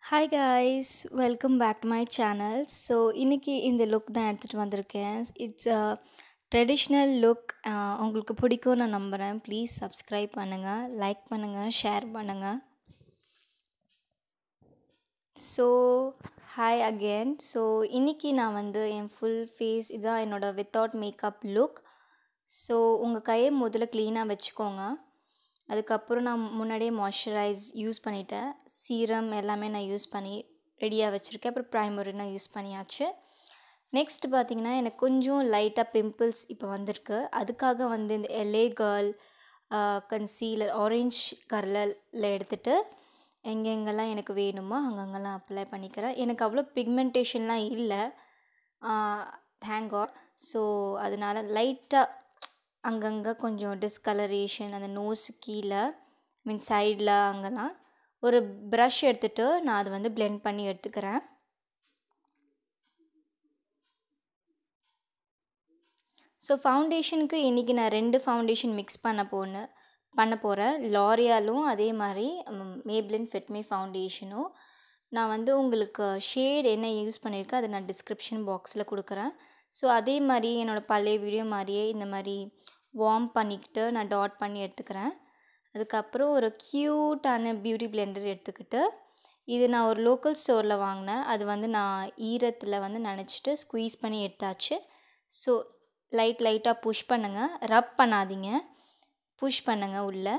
hi guys welcome back to my channel so இன்றைக்கி இந்த look தான் எடுத்துகிட்டு வந்திருக்கேன் இட்ஸ் அ ட்ரெடிஷ்னல் லுக் உங்களுக்கு பிடிக்கும் நான் நம்புகிறேன் ப்ளீஸ் சப்ஸ்கிரைப் பண்ணுங்கள் லைக் பண்ணுங்கள் ஷேர் பண்ணுங்கள் ஸோ ஹாய் அகேன் ஸோ இன்றைக்கி நான் வந்து என் ஃபுல் ஃபேஸ் இதான் என்னோடய வித்தவுட் மேக்கப் லுக் ஸோ உங்கள் கையை முதல்ல க்ளீனாக வச்சுக்கோங்க அதுக்கப்புறம் நான் முன்னாடியே மாய்ஸ்சரைஸ் யூஸ் பண்ணிட்டேன் சீரம் எல்லாமே நான் யூஸ் பண்ணி ரெடியாக வச்சுருக்கேன் அப்புறம் ப்ரைமரி நான் யூஸ் பண்ணியாச்சு நெக்ஸ்ட் பார்த்திங்கன்னா எனக்கு கொஞ்சம் லைட்டாக பிம்பிள்ஸ் இப்போ வந்திருக்கு அதுக்காக வந்து இந்த எல்ஏ கேர்ள் கன்சீலர் ஆரஞ்ச் கலரில் எடுத்துகிட்டு எங்கெங்கெல்லாம் எனக்கு வேணுமோ அங்கங்கெல்லாம் அப்ளை பண்ணிக்கிறேன் எனக்கு அவ்வளோ பிக்மெண்டேஷன்லாம் இல்லை தேங்க் காட் ஸோ அதனால் லைட்டாக அங்கங்கே கொஞ்சம் டிஸ்கலரேஷன் அந்த நோஸ் கீழே மீன் சைடில் அங்கெல்லாம் ஒரு ப்ரஷ் எடுத்துகிட்டு நான் அதை வந்து பிளெண்ட் பண்ணி எடுத்துக்கிறேன் ஸோ ஃபவுண்டேஷனுக்கு இன்றைக்கி நான் ரெண்டு ஃபவுண்டேஷன் மிக்ஸ் பண்ண போனேன் பண்ண போகிறேன் லாரியாலும் அதே மாதிரி மேப்ளின் ஃபிட்மி ஃபவுண்டேஷனும் நான் வந்து உங்களுக்கு ஷேட் என்ன யூஸ் பண்ணியிருக்கேன் அதை நான் டிஸ்கிரிப்ஷன் பாக்ஸில் கொடுக்குறேன் ஸோ அதே மாதிரி என்னோடய பழைய வீடியோ மாதிரியே இந்த மாதிரி வார்ம் பண்ணிக்கிட்டு நான் டாட் பண்ணி எடுத்துக்கிறேன் அதுக்கப்புறம் ஒரு க்யூட்டான பியூட்டி பிளெண்டர் எடுத்துக்கிட்டு இது நான் ஒரு லோக்கல் ஸ்டோரில் வாங்கினேன் அது வந்து நான் ஈரத்தில் வந்து நினச்சிட்டு ஸ்குவீஸ் பண்ணி எடுத்தாச்சு ஸோ லைட் லைட்டாக புஷ் பண்ணுங்கள் ரப் பண்ணாதீங்க புஷ் பண்ணுங்கள் உள்ளே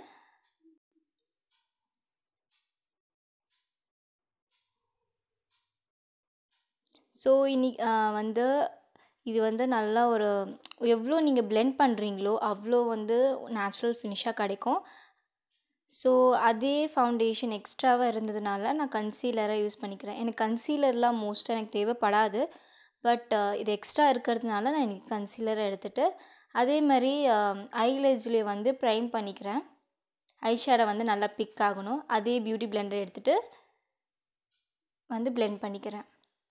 ஸோ இன்னைக்கு வந்து இது வந்து நல்லா ஒரு எவ்வளோ நீங்கள் பிளெண்ட் பண்ணுறீங்களோ அவ்வளோ வந்து நேச்சுரல் ஃபினிஷாக கிடைக்கும் ஸோ அதே ஃபவுண்டேஷன் எக்ஸ்ட்ராவாக இருந்ததுனால நான் கன்சீலராக யூஸ் பண்ணிக்கிறேன் எனக்கு கன்சீலர்லாம் மோஸ்ட்டாக எனக்கு தேவைப்படாது பட் இது எக்ஸ்ட்ரா இருக்கிறதுனால நான் இன்றைக்கி கன்சீலரை எடுத்துகிட்டு அதே மாதிரி ஐலேஜ்லேயே வந்து ப்ரைம் பண்ணிக்கிறேன் ஐ ஷேடை வந்து நல்லா பிக் ஆகணும் அதே பியூட்டி பிளெண்டர் எடுத்துகிட்டு வந்து பிளெண்ட் பண்ணிக்கிறேன்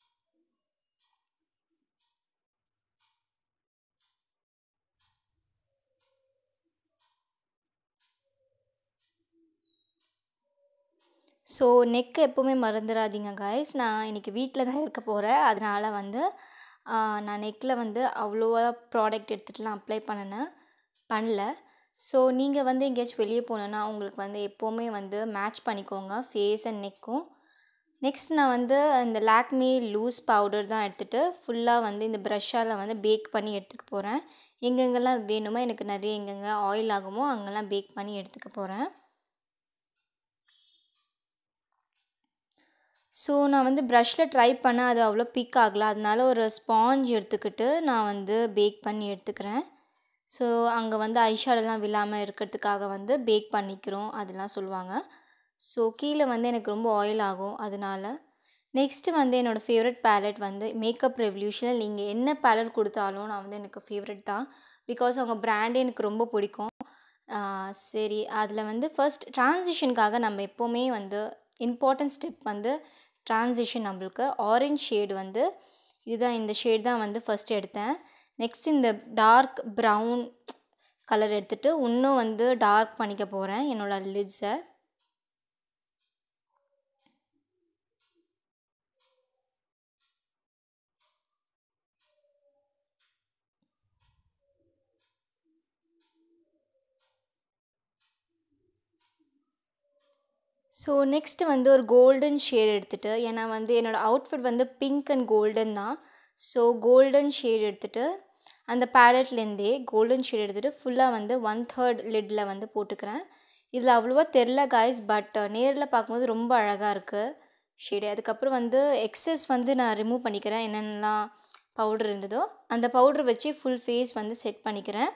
ஸோ நெக்கு எப்போவுமே மறந்துடாதீங்க காய்ஸ் நான் இன்றைக்கி வீட்டில் தான் இருக்க போகிறேன் அதனால் வந்து நான் நெக்கில் வந்து அவ்வளோவா ப்ராடக்ட் எடுத்துகிட்டுலாம் அப்ளை பண்ணினேன் பண்ணல ஸோ நீங்கள் வந்து எங்கேயாச்சும் வெளியே போனோன்னா உங்களுக்கு வந்து எப்போவுமே வந்து மேட்ச் பண்ணிக்கோங்க ஃபேஸ் அண்ட் நெக்கும் நெக்ஸ்ட் நான் வந்து இந்த லாக்மி லூஸ் பவுடர் தான் எடுத்துகிட்டு ஃபுல்லாக வந்து இந்த ப்ரஷ்ஷால் வந்து பேக் பண்ணி எடுத்துக்க போகிறேன் எங்கெங்கெல்லாம் வேணுமோ எனக்கு நிறைய எங்கெங்கே ஆயில் ஆகுமோ அங்கெல்லாம் பேக் பண்ணி எடுத்துக்க போகிறேன் ஸோ நான் வந்து ப்ரஷில் ட்ரை பண்ணேன் அது அவ்வளோ பிக் ஆகலை அதனால ஒரு ஸ்பாஞ்ச் எடுத்துக்கிட்டு நான் வந்து பேக் பண்ணி எடுத்துக்கிறேன் ஸோ அங்கே வந்து ஐஷாடெல்லாம் விழாமல் இருக்கிறதுக்காக வந்து பேக் பண்ணிக்கிறோம் அதெல்லாம் சொல்லுவாங்க ஸோ கீழே வந்து எனக்கு ரொம்ப ஆயில் ஆகும் அதனால நெக்ஸ்ட்டு வந்து என்னோடய ஃபேவரட் பேலட் வந்து மேக்கப் ரெவல்யூஷனில் நீங்கள் என்ன பேலட் கொடுத்தாலும் நான் வந்து எனக்கு ஃபேவரட் தான் பிகாஸ் அவங்க ப்ராண்டே எனக்கு ரொம்ப பிடிக்கும் சரி அதில் வந்து ஃபர்ஸ்ட் ட்ரான்சிஷனுக்காக நம்ம எப்போவுமே வந்து இம்பார்ட்டன்ட் ஸ்டெப் வந்து ட்ரான்சிஷன் நம்மளுக்கு ஆரஞ்ச் ஷேடு வந்து இதுதான் இந்த ஷேட் தான் வந்து ஃபஸ்ட் எடுத்தேன் நெக்ஸ்ட் இந்த டார்க் ப்ரௌன் கலர் எடுத்துகிட்டு இன்னும் வந்து டார்க் பண்ணிக்க போகிறேன் என்னோடய லிட்ஸை ஸோ நெக்ஸ்ட்டு வந்து ஒரு கோல்டன் ஷேட் எடுத்துகிட்டு ஏன்னா வந்து என்னோடய அவுட்ஃபிட் வந்து பிங்க் அண்ட் கோல்டன் தான் ஸோ கோல்டன் ஷேட் எடுத்துகிட்டு அந்த பேலட்லேருந்தே கோல்டன் ஷேட் எடுத்துகிட்டு ஃபுல்லாக வந்து ஒன் தேர்ட் லிட்டில் வந்து போட்டுக்கிறேன் இதில் அவ்வளோவா தெரில காய்ஸ் பட் நேரில் பார்க்கும்போது ரொம்ப அழகாக இருக்குது ஷேடு அதுக்கப்புறம் வந்து எக்ஸஸ் வந்து நான் ரிமூவ் பண்ணிக்கிறேன் என்னென்னலாம் பவுட்ரு இருந்ததோ அந்த பவுட்ரு வச்சு ஃபுல் ஃபேஸ் வந்து செட் பண்ணிக்கிறேன்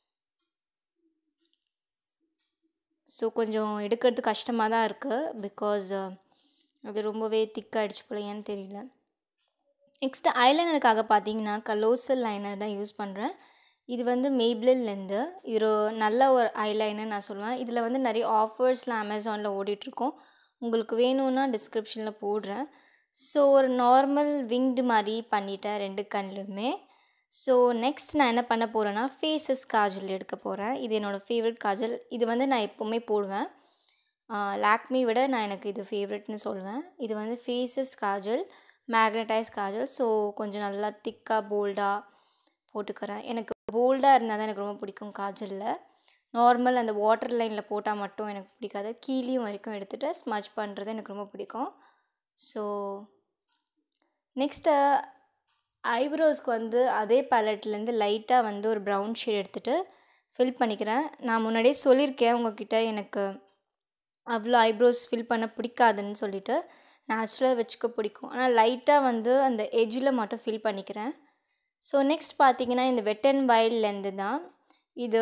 ஸோ கொஞ்சம் எடுக்கிறது கஷ்டமாக தான் இருக்குது பிகாஸ் அது ரொம்பவே திக்காகிடுச்சு போல ஏன்னு தெரியல நெக்ஸ்ட்டு ஐலைனருக்காக பார்த்தீங்கன்னா கலோசல் லைனர் தான் யூஸ் பண்ணுறேன் இது வந்து மேப்ளின்லேருந்து இது நல்ல ஒரு ஐலைனர் நான் சொல்லுவேன் இதில் வந்து நிறைய ஆஃபர்ஸ்லாம் அமேசானில் ஓடிட்டுருக்கோம் உங்களுக்கு வேணும்னா டிஸ்கிரிப்ஷனில் போடுறேன் ஸோ ஒரு நார்மல் விங்டு மாதிரி பண்ணிட்டேன் ரெண்டு கண்ணுலுமே ஸோ நெக்ஸ்ட் நான் என்ன பண்ண போகிறேன்னா ஃபேஸஸ் காஜல் எடுக்க போகிறேன் இது என்னோடய ஃபேவரட் காஜல் இது வந்து நான் எப்போவுமே போடுவேன் லாக்மி விட நான் எனக்கு இது ஃபேவரெட்னு சொல்லுவேன் இது வந்து Faces kajal magnetize kajal so கொஞ்சம் நல்லா திக்காக போல்டாக போட்டுக்கிறேன் எனக்கு போல்டாக இருந்தால் தான் எனக்கு ரொம்ப பிடிக்கும் காஜலில் நார்மல் அந்த வாட்டர் லைனில் போட்டால் மட்டும் எனக்கு பிடிக்காது கீழேயும் வரைக்கும் எடுத்துகிட்டு ஸ்மச் பண்ணுறது எனக்கு ரொம்ப பிடிக்கும் ஸோ நெக்ஸ்ட்டு ஐப்ரோஸ்க்கு வந்து அதே பேலட்லேருந்து லைட்டாக வந்து ஒரு ப்ரௌன் ஷேட் எடுத்துகிட்டு ஃபில் பண்ணிக்கிறேன் நான் முன்னாடியே சொல்லியிருக்கேன் உங்ககிட்ட எனக்கு அவ்வளோ ஐப்ரோஸ் ஃபில் பண்ண பிடிக்காதுன்னு சொல்லிட்டு நேச்சுரலாக வச்சுக்க பிடிக்கும் ஆனால் லைட்டாக வந்து அந்த எஜ்ஜில் மட்டும் ஃபில் பண்ணிக்கிறேன் ஸோ நெக்ஸ்ட் பார்த்தீங்கன்னா இந்த வெட் அண்ட் வைல்ட்லேருந்து தான் இது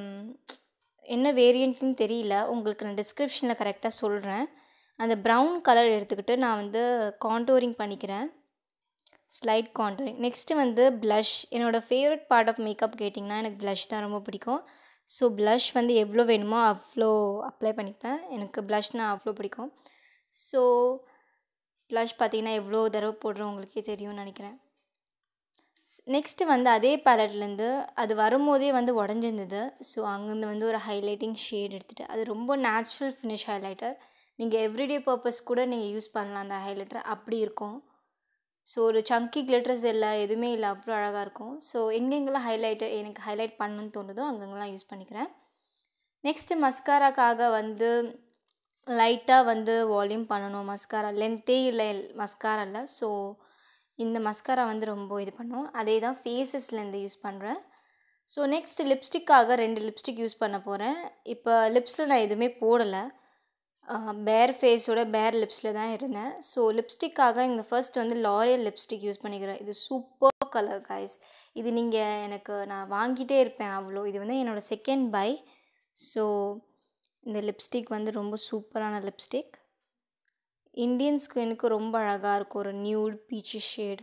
என்ன வேரியண்ட்னு தெரியல உங்களுக்கு நான் டிஸ்கிரிப்ஷனில் கரெக்டாக சொல்கிறேன் அந்த ப்ரௌன் கலர் எடுத்துக்கிட்டு நான் வந்து காண்டோரிங் பண்ணிக்கிறேன் ஸ்லைட் காண்டோரிங் நெக்ஸ்ட்டு வந்து ப்ளஷ் என்னோடய ஃபேவரட் பார்ட் ஆஃப் மேக்கப் கேட்டிங்கன்னா எனக்கு ப்ளஷ் தான் ரொம்ப பிடிக்கும் ஸோ ப்ளஷ் வந்து எவ்வளோ வேணுமோ அவ்வளோ அப்ளை பண்ணிப்பேன் எனக்கு ப்ளஷ்னால் அவ்வளோ பிடிக்கும் ஸோ ப்ளஷ் பார்த்திங்கன்னா எவ்வளோ தடவை போடுறோம் உங்களுக்கே தெரியும்னு நினைக்கிறேன் நெக்ஸ்ட்டு வந்து அதே பேலட்லேருந்து அது வரும்போதே வந்து உடஞ்சிருந்தது ஸோ அங்கேருந்து வந்து ஒரு ஹைலைட்டிங் ஷேட் எடுத்துகிட்டு அது ரொம்ப நேச்சுரல் ஃபினிஷ் ஹைலைட்டர் நீங்கள் எவ்ரிடே பர்பஸ் கூட நீங்கள் யூஸ் பண்ணலாம் அந்த ஹைலைட்டர் அப்படி இருக்கும் ஸோ ஒரு சங்கி கிளிட்டர்ஸ் இல்லை எதுவுமே இல்லை அவ்வளோ அழகாக இருக்கும் ஸோ எங்கெங்கெல்லாம் ஹைலைட்டர் எனக்கு ஹைலைட் பண்ணணும்னு தோணுதோ அங்கங்கெல்லாம் யூஸ் பண்ணிக்கிறேன் நெக்ஸ்ட்டு மஸ்காராக்காக வந்து லைட்டாக வந்து வால்யூம் பண்ணணும் மஸ்காரா லென்த்தே இல்லை மஸ்காரா இல்லை ஸோ இந்த மஸ்காரா வந்து ரொம்ப இது பண்ணும் அதே தான் ஃபேஸஸ்லேருந்து யூஸ் பண்ணுறேன் ஸோ நெக்ஸ்ட் லிப்ஸ்டிக்காக ரெண்டு லிப்ஸ்டிக் யூஸ் பண்ண போகிறேன் இப்போ லிப்ஸில் நான் எதுவுமே போடலை பேர் ஃபேஸோட பேர் லிப்ஸில் தான் இருந்தேன் ஸோ லிப்ஸ்டிக்காக இந்த ஃபர்ஸ்ட் வந்து லாரியல் லிப்ஸ்டிக் யூஸ் பண்ணிக்கிறேன் இது சூப்பர் கலர் காய்ஸ் இது நீங்கள் எனக்கு நான் வாங்கிட்டே இருப்பேன் அவ்வளோ இது வந்து என்னோடய செகண்ட் பை ஸோ இந்த லிப்ஸ்டிக் வந்து ரொம்ப சூப்பரான லிப்ஸ்டிக் இந்தியன் ஸ்கின்னுக்கு ரொம்ப அழகாக இருக்கும் ஒரு நியூட் பீச்சு ஷேட்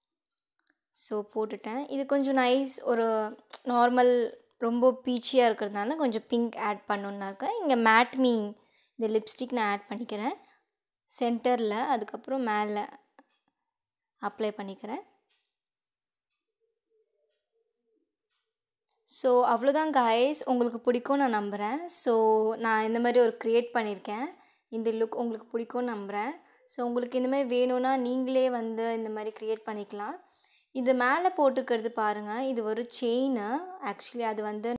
ஸோ போட்டுட்டேன் இது கொஞ்சம் நைஸ் ஒரு நார்மல் ரொம்ப பீச்சியாக இருக்கிறதுனால கொஞ்சம் பிங்க் ஆட் பண்ணணுன்னு இருக்கேன் இங்கே மேட்மி இந்த லிப்ஸ்டிக் நான் ஆட் பண்ணிக்கிறேன் சென்டரில் அதுக்கப்புறம் மேலே அப்ளை பண்ணிக்கிறேன் ஸோ அவ்வளோதான் காய்ஸ் உங்களுக்கு பிடிக்கும் நான் நம்புகிறேன் ஸோ நான் இந்த மாதிரி ஒரு க்ரியேட் பண்ணியிருக்கேன் இந்த லுக் உங்களுக்கு பிடிக்கும்னு நம்புகிறேன் ஸோ உங்களுக்கு இந்த மாதிரி வேணும்னா நீங்களே வந்து இந்த மாதிரி க்ரியேட் பண்ணிக்கலாம் இது மேலே போட்டுக்கிறது பாருங்கள் இது ஒரு செயின் ஆக்சுவலி அது வந்து